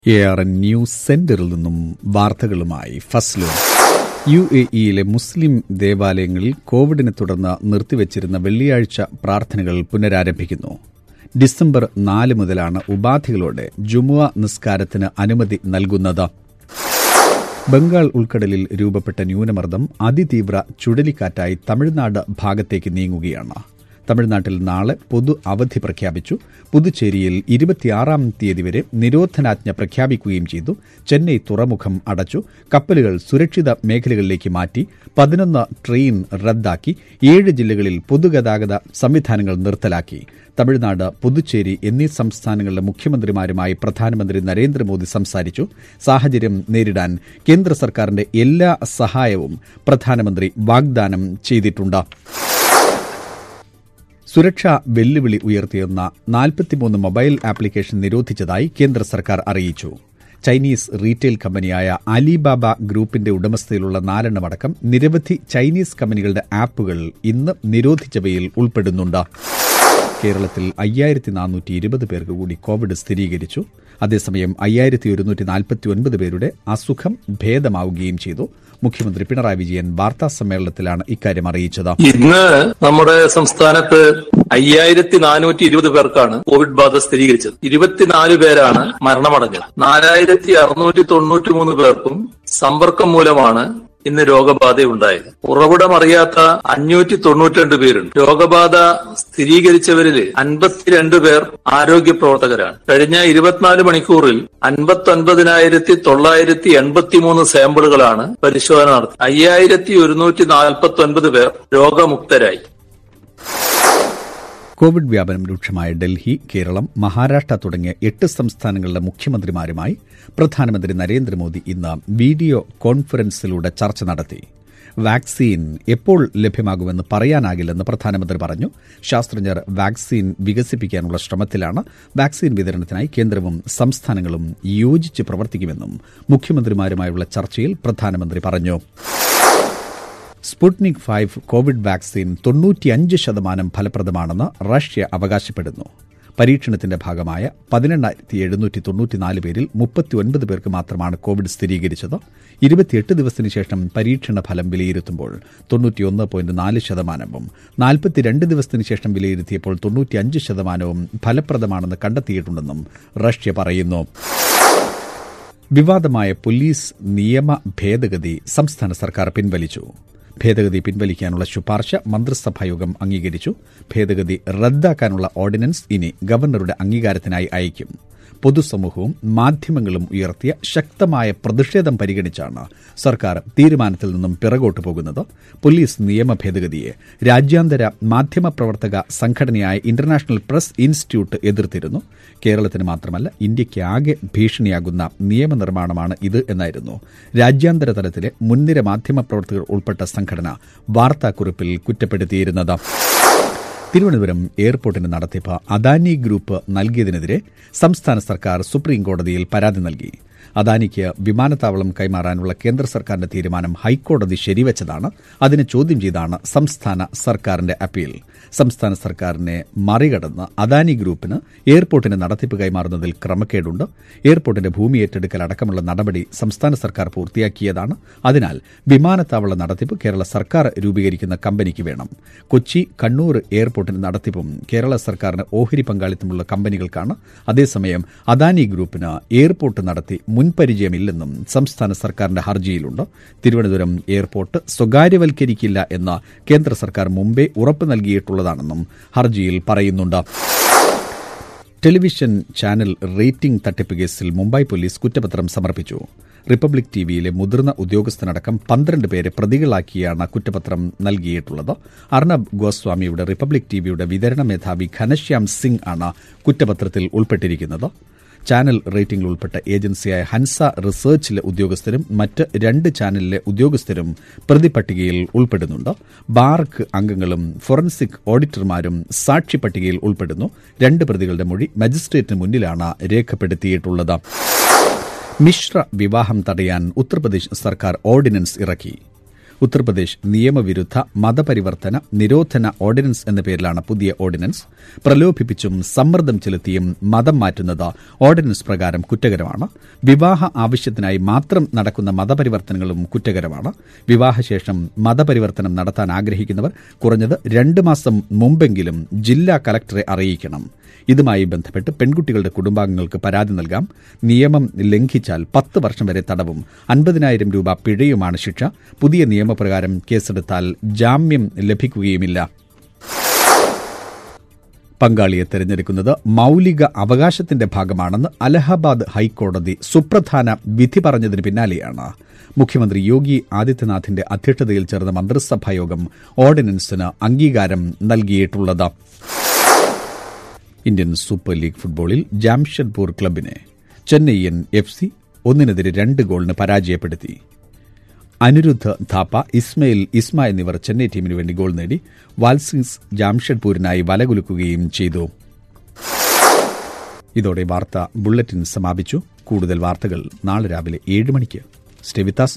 A R N news സെന്ററിൽ നിന്നും വാർത്തകളുമായി ഫസ്ലു യു എ ഇയിലെ മുസ്ലിം ദേവാലയങ്ങളിൽ കോവിഡിനെ തുടർന്ന് നിർത്തിവച്ചിരുന്ന വെള്ളിയാഴ്ച പ്രാർത്ഥനകൾ പുനരാരംഭിക്കുന്നു ഡിസംബർ നാല് മുതലാണ് ഉപാധികളോടെ ജുമുഅ നിസ്കാരത്തിന് അനുമതി നൽകുന്നത് ബംഗാൾ ഉൾക്കടലിൽ രൂപപ്പെട്ട ന്യൂനമർദ്ദം അതിതീവ്ര ചുഴലിക്കാറ്റായി തമിഴ്നാട് ഭാഗത്തേക്ക് നീങ്ങുകയാണ് തമിഴ്നാട്ടിൽ നാളെ പൊതു അവധി പ്രഖ്യാപിച്ചു പുതുച്ചേരിയിൽ ഇരുപത്തിയാറാം തീയതി വരെ നിരോധനാജ്ഞ പ്രഖ്യാപിക്കുകയും ചെയ്തു ചെന്നൈ തുറമുഖം അടച്ചു കപ്പലുകൾ സുരക്ഷിത മേഖലകളിലേക്ക് മാറ്റി പതിനൊന്ന് ട്രെയിൻ റദ്ദാക്കി ഏഴ് ജില്ലകളിൽ പൊതുഗതാഗത സംവിധാനങ്ങൾ നിർത്തലാക്കി തമിഴ്നാട് പുതുച്ചേരി എന്നീ സംസ്ഥാനങ്ങളിലെ മുഖ്യമന്ത്രിമാരുമായി പ്രധാനമന്ത്രി നരേന്ദ്രമോദി സംസാരിച്ചു സാഹചര്യം നേരിടാൻ കേന്ദ്ര സർക്കാരിന്റെ എല്ലാ സഹായവും പ്രധാനമന്ത്രി വാഗ്ദാനം ചെയ്തിട്ടുണ്ട് സുരക്ഷാ വെല്ലുവിളി ഉയർത്തിയെന്ന നാൽപ്പത്തിമൂന്ന് മൊബൈൽ ആപ്ലിക്കേഷൻ നിരോധിച്ചതായി കേന്ദ്ര സർക്കാർ അറിയിച്ചു ചൈനീസ് റീറ്റെയിൽ കമ്പനിയായ അലിബാബ ഗ്രൂപ്പിന്റെ ഉടമസ്ഥയിലുള്ള നാലെണ്ണമടക്കം നിരവധി ചൈനീസ് കമ്പനികളുടെ ആപ്പുകൾ ഇന്ന് നിരോധിച്ചവയിൽ ഉൾപ്പെടുന്നുണ്ട് കേരളത്തിൽ അയ്യായിരത്തി നാനൂറ്റി ഇരുപത് പേർക്ക് കൂടി കോവിഡ് സ്ഥിരീകരിച്ചു അതേസമയം അയ്യായിരത്തി ഒരുന്നൂറ്റി നാൽപ്പത്തി ഒൻപത് പേരുടെ അസുഖം ഭേദമാവുകയും ചെയ്തു മുഖ്യമന്ത്രി പിണറായി വിജയൻ വാർത്താ സമ്മേളനത്തിലാണ് ഇക്കാര്യം അറിയിച്ചത് ഇന്ന് നമ്മുടെ സംസ്ഥാനത്ത് അയ്യായിരത്തി നാനൂറ്റി ഇരുപത് പേർക്കാണ് കോവിഡ് ബാധ സ്ഥിരീകരിച്ചത് ഇരുപത്തിനാല് പേരാണ് മരണമടഞ്ഞത് നാലായിരത്തി അറുന്നൂറ്റി തൊണ്ണൂറ്റി മൂന്ന് പേർക്കും സമ്പർക്കം മൂലമാണ് ഇന്ന് രോഗബാധയുണ്ടായത് ഉറവിടമറിയാത്ത അഞ്ഞൂറ്റി തൊണ്ണൂറ്റിരണ്ട് പേരുണ്ട് രോഗബാധ സ്ഥിരീകരിച്ചവരിൽ അൻപത്തിരണ്ട് പേർ ആരോഗ്യ പ്രവർത്തകരാണ് കഴിഞ്ഞ ഇരുപത്തിനാല് മണിക്കൂറിൽ അൻപത്തി ഒൻപതിനായിരത്തി തൊള്ളായിരത്തി എൺപത്തിമൂന്ന് സാമ്പിളുകളാണ് പരിശോധന നടത്തി അയ്യായിരത്തി ഒരുന്നൂറ്റി നാൽപ്പത്തി ഒൻപത് പേർ രോഗമുക്തരായി കോവിഡ് വ്യാപനം രൂക്ഷമായ ഡൽഹി കേരളം മഹാരാഷ്ട്ര തുടങ്ങിയ എട്ട് സംസ്ഥാനങ്ങളിലെ മുഖ്യമന്ത്രിമാരുമായി പ്രധാനമന്ത്രി നരേന്ദ്രമോദി ഇന്ന് വീഡിയോ കോൺഫറൻസിലൂടെ ചർച്ച നടത്തി വാക്സിൻ എപ്പോൾ ലഭ്യമാകുമെന്ന് പറയാനാകില്ലെന്ന് പ്രധാനമന്ത്രി പറഞ്ഞു ശാസ്ത്രജ്ഞർ വാക്സിൻ വികസിപ്പിക്കാനുള്ള ശ്രമത്തിലാണ് വാക്സിൻ വിതരണത്തിനായി കേന്ദ്രവും സംസ്ഥാനങ്ങളും യോജിച്ച് പ്രവർത്തിക്കുമെന്നും മുഖ്യമന്ത്രിമാരുമായുള്ള ചർച്ചയിൽ പ്രധാനമന്ത്രി പറഞ്ഞു സ്പുട്നിക് ഫൈവ് കോവിഡ് വാക്സിൻ തൊണ്ണൂറ്റിയഞ്ച് ശതമാനം ഫലപ്രദമാണെന്ന് റഷ്യ അവകാശപ്പെടുന്നു പരീക്ഷണത്തിന്റെ ഭാഗമായ പതിനെണ്ണായിരത്തി എഴുന്നൂറ്റി തൊണ്ണൂറ്റിനാല് പേരിൽ മുപ്പത്തിയൊൻപത് പേർക്ക് മാത്രമാണ് കോവിഡ് സ്ഥിരീകരിച്ചത് ഇരുപത്തിയെട്ട് ദിവസത്തിന് ശേഷം പരീക്ഷണ ഫലം വിലയിരുത്തുമ്പോൾ തൊണ്ണൂറ്റിയൊന്ന് പോയിന്റ് നാല് ശതമാനവും നാൽപ്പത്തിരണ്ട് ദിവസത്തിന് ശേഷം വിലയിരുത്തിയപ്പോൾ തൊണ്ണൂറ്റിയഞ്ച് ശതമാനവും ഫലപ്രദമാണെന്ന് കണ്ടെത്തിയിട്ടുണ്ടെന്നും റഷ്യ പറയുന്നു വിവാദമായ പോലീസ് നിയമ ഭേദഗതി സംസ്ഥാന സർക്കാർ പിൻവലിച്ചു ഭേദഗതി പിൻവലിക്കാനുള്ള ശുപാർശ മന്ത്രിസഭായോഗം അംഗീകരിച്ചു ഭേദഗതി റദ്ദാക്കാനുള്ള ഓർഡിനൻസ് ഇനി ഗവർണറുടെ അംഗീകാരത്തിനായി അയക്കും പൊതുസമൂഹവും മാധ്യമങ്ങളും ഉയർത്തിയ ശക്തമായ പ്രതിഷേധം പരിഗണിച്ചാണ് സർക്കാർ തീരുമാനത്തിൽ നിന്നും പിറകോട്ട് പോകുന്നത് പോലീസ് നിയമ ഭേദഗതിയെ രാജ്യാന്തര മാധ്യമപ്രവർത്തക സംഘടനയായ ഇന്റർനാഷണൽ പ്രസ് ഇൻസ്റ്റിറ്റ്യൂട്ട് എതിർത്തിരുന്നു കേരളത്തിന് മാത്രമല്ല ഇന്ത്യയ്ക്കാകെ ഭീഷണിയാകുന്ന നിയമനിർമ്മാണമാണ് ഇത് എന്നായിരുന്നു രാജ്യാന്തര തലത്തിലെ മുൻനിര മാധ്യമപ്രവർത്തകർ ഉൾപ്പെട്ട സംഘടന വാർത്താക്കുറിപ്പിൽ കുറ്റപ്പെടുത്തിയിരുന്നത് തിരുവനന്തപുരം എയർപോർട്ടിന്റെ നടത്തിപ്പ് അദാനി ഗ്രൂപ്പ് നൽകിയതിനെതിരെ സംസ്ഥാന സർക്കാർ സുപ്രീം കോടതിയിൽ പരാതി നൽകി അദാനിക്ക് വിമാനത്താവളം കൈമാറാനുള്ള കേന്ദ്ര സർക്കാരിന്റെ തീരുമാനം ഹൈക്കോടതി ശരിവച്ചതാണ് അതിനെ ചോദ്യം ചെയ്താണ് സംസ്ഥാന സർക്കാരിന്റെ അപ്പീൽ സംസ്ഥാന സർക്കാരിനെ മറികടന്ന് അദാനി ഗ്രൂപ്പിന് എയർപോർട്ടിന്റെ നടത്തിപ്പ് കൈമാറുന്നതിൽ ക്രമക്കേടുണ്ട് എയർപോർട്ടിന്റെ ഭൂമി ഏറ്റെടുക്കൽ അടക്കമുള്ള നടപടി സംസ്ഥാന സർക്കാർ പൂർത്തിയാക്കിയതാണ് അതിനാൽ വിമാനത്താവള നടത്തിപ്പ് കേരള സർക്കാർ രൂപീകരിക്കുന്ന കമ്പനിക്ക് വേണം കൊച്ചി കണ്ണൂർ എയർപോർട്ടിന്റെ നടത്തിപ്പും കേരള സർക്കാരിന് ഓഹരി പങ്കാളിത്തമുള്ള കമ്പനികൾക്കാണ് അതേസമയം അദാനി ഗ്രൂപ്പിന് എയർപോർട്ട് നടത്തി മുൻപരിചയമില്ലെന്നും സംസ്ഥാന സർക്കാരിന്റെ ഹർജിയിലുണ്ട് തിരുവനന്തപുരം എയർപോർട്ട് സ്വകാര്യവൽക്കരിക്കില്ല എന്ന് കേന്ദ്ര സർക്കാർ മുമ്പേ ഉറപ്പ് നൽകിയിട്ടുള്ളതാണെന്നും ഹർജിയിൽ പറയുന്നുണ്ട് ടെലിവിഷൻ ചാനൽ റേറ്റിംഗ് തട്ടിപ്പ് കേസിൽ മുംബൈ പോലീസ് കുറ്റപത്രം സമർപ്പിച്ചു റിപ്പബ്ലിക് ടിവിയിലെ മുതിർന്ന ഉദ്യോഗസ്ഥനടക്കം പന്ത്രണ്ട് പേരെ പ്രതികളാക്കിയാണ് കുറ്റപത്രം നൽകിയിട്ടുള്ളത് അർണബ് ഗോസ്വാമിയുടെ റിപ്പബ്ലിക് ടിവിയുടെ വിതരണ മേധാവി ഘനശ്യാം സിംഗ് ആണ് കുറ്റപത്രത്തിൽ ഉൾപ്പെട്ടിരിക്കുന്നത് ചാനൽ റേറ്റിംഗിൽ ഉൾപ്പെട്ട ഏജൻസിയായ ഹൻസ റിസർച്ചിലെ ഉദ്യോഗസ്ഥരും മറ്റ് രണ്ട് ചാനലിലെ ഉദ്യോഗസ്ഥരും പ്രതിപട്ടികയിൽ ഉൾപ്പെടുന്നുണ്ട് ബാർക്ക് അംഗങ്ങളും ഫോറൻസിക് ഓഡിറ്റർമാരും സാക്ഷി പട്ടികയിൽ ഉൾപ്പെടുന്നു രണ്ട് പ്രതികളുടെ മൊഴി മജിസ്ട്രേറ്റിന് മുന്നിലാണ് രേഖപ്പെടുത്തിയിട്ടുള്ളത് മിശ്ര വിവാഹം തടയാൻ ഉത്തർപ്രദേശ് സർക്കാർ ഓർഡിനൻസ് ഇറക്കി ഉത്തർപ്രദേശ് നിയമവിരുദ്ധ മതപരിവർത്തന നിരോധന ഓർഡിനൻസ് എന്ന പേരിലാണ് പുതിയ ഓർഡിനൻസ് പ്രലോഭിപ്പിച്ചും സമ്മർദ്ദം ചെലുത്തിയും മതം മാറ്റുന്നത് ഓർഡിനൻസ് പ്രകാരം കുറ്റകരമാണ് വിവാഹ ആവശ്യത്തിനായി മാത്രം നടക്കുന്ന മതപരിവർത്തനങ്ങളും കുറ്റകരമാണ് വിവാഹശേഷം മതപരിവർത്തനം നടത്താൻ ആഗ്രഹിക്കുന്നവർ കുറഞ്ഞത് രണ്ട് മാസം മുമ്പെങ്കിലും ജില്ലാ കലക്ടറെ അറിയിക്കണം ഇതുമായി ബന്ധപ്പെട്ട് പെൺകുട്ടികളുടെ കുടുംബാംഗങ്ങൾക്ക് പരാതി നൽകാം നിയമം ലംഘിച്ചാൽ പത്ത് വർഷം വരെ തടവും അൻപതിനായിരം രൂപ പിഴയുമാണ് ശിക്ഷ പുതിയ നിയമപ്രകാരം കേസെടുത്താൽ ജാമ്യം ലഭിക്കുകയുമില്ല പങ്കാളിയെ തെരഞ്ഞെടുക്കുന്നത് മൌലിക അവകാശത്തിന്റെ ഭാഗമാണെന്ന് അലഹബാദ് ഹൈക്കോടതി സുപ്രധാന വിധി പറഞ്ഞതിന് പിന്നാലെയാണ് മുഖ്യമന്ത്രി യോഗി ആദിത്യനാഥിന്റെ അധ്യക്ഷതയിൽ ചേർന്ന മന്ത്രിസഭായോഗം ഓർഡിനൻസിന് അംഗീകാരം നൽകിയിട്ടുള്ളത് ഇന്ത്യൻ സൂപ്പർ ലീഗ് ഫുട്ബോളിൽ ജാംഷഡ്പൂർ ക്ലബിനെ ചെന്നൈയൻ എഫ് സി ഒന്നിനെതിരെ രണ്ട് ഗോളിന് പരാജയപ്പെടുത്തി അനിരുദ്ധ ഥാപ്പ ഇസ്മയിൽ ഇസ്മ എന്നിവർ ചെന്നൈ ടീമിന് വേണ്ടി ഗോൾ നേടി വാൽസിംഗ്സ് ജാംഷഡ്പൂരിനായി വലകുലുക്കുകയും ചെയ്തു ഇതോടെ വാർത്താ ബുള്ളറ്റിൻ സമാപിച്ചു കൂടുതൽ വാർത്തകൾ നാളെ രാവിലെ ഏഴ് മണിക്ക് സ്റ്റെവിത്താസ്